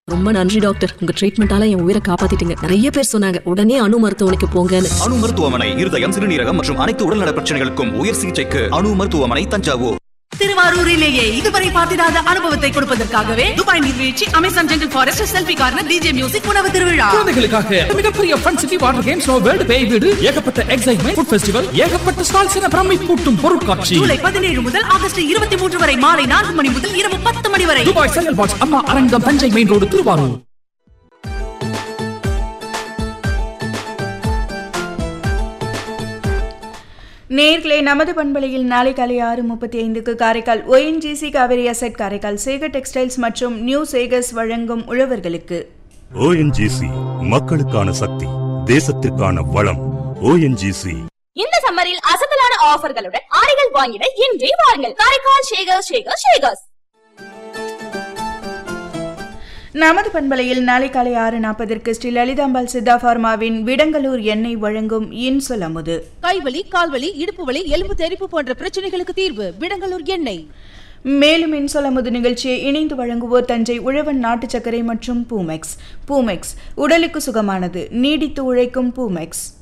ரொம்ப நன்றி டாக்டர் உங்க ட்ரீட்மெண்டால என் உயிரை காப்பாத்திட்டீங்க நிறைய பேர் சொன்னாங்க உடனே அணு மருத்துவமனைக்கு போங்கன்னு அணு மருத்துவமனை இருதயம் சிறுநீரகம் மற்றும் அனைத்து உடல்நல பிரச்சனைகளுக்கும் உயர் சிகிச்சைக்கு அணு மருத்துவமனை தஞ்சாவூர் திருவாரூரிலேயே இதுவரை பார்த்திராத அனுபவத்தை கொடுப்பதற்காகவே துபாய் நீர்வீழ்ச்சி Amazon jungle forest selfie corner DJ music உணவு திருவிழா குழந்தைகளுக்காக மிகப்பெரிய fun city water games no world பேய் வீடு ஏகப்பட்ட எக்ஸைட்மெண்ட் ஃபுட் ஃபெஸ்டிவல் ஏகப்பட்ட ஸ்டால்ஸ் என பிரமை கூட்டும் பொருட்காட்சி ஜூலை பதினேழு முதல் ஆகஸ்ட் இருபத்தி மூன்று வரை மாலை நான்கு மணி முதல் இரவு பத்து மணி வரை துபாய் செங்கல் பாக்ஸ் அம்மா அரங்கம் தஞ்சை மெயின் ரோடு திருவாரூர் நேர்களே நமது பண்பலையில் நாளை காலை ஆறு முப்பத்தி ஐந்துக்கு Karaikal ONGC Kaveri asset Karaikal Sekar textiles மற்றும் நியூ சேகர்ஸ் வழங்கும் உழவர்களுக்கு ஓஎன்ஜிசி மக்களுக்கான சக்தி தேசத்திற்கான வளம் ஓஎன்ஜிசி இந்த சம்மரில் அசத்தலான ஆஃபர்களுடன் ஆடைகள் வாங்கிட இன்றே வாருங்கள் காரைக்கால் ஷேகர் ஷேகர் ஷேகர்ஸ் நமது பண்பலையில் நாளை காலை ஆறு நாற்பதற்கு ஸ்ரீ லலிதாம்பாள் சித்தா ஃபார்மாவின் விடங்கலூர் எண்ணெய் வழங்கும் இன்சொல் அமுது கைவலி கால்வலி இடுப்பு வலி எலும்பு தெறிப்பு போன்ற பிரச்சனைகளுக்கு தீர்வு விடங்கலூர் எண்ணெய் மேலும் இன்சொல் அமுது நிகழ்ச்சியை இணைந்து வழங்குவோர் தஞ்சை உழவன் நாட்டு சர்க்கரை மற்றும் பூமெக்ஸ் பூமெக்ஸ் உடலுக்கு சுகமானது நீடித்து உழைக்கும் பூமெக்ஸ்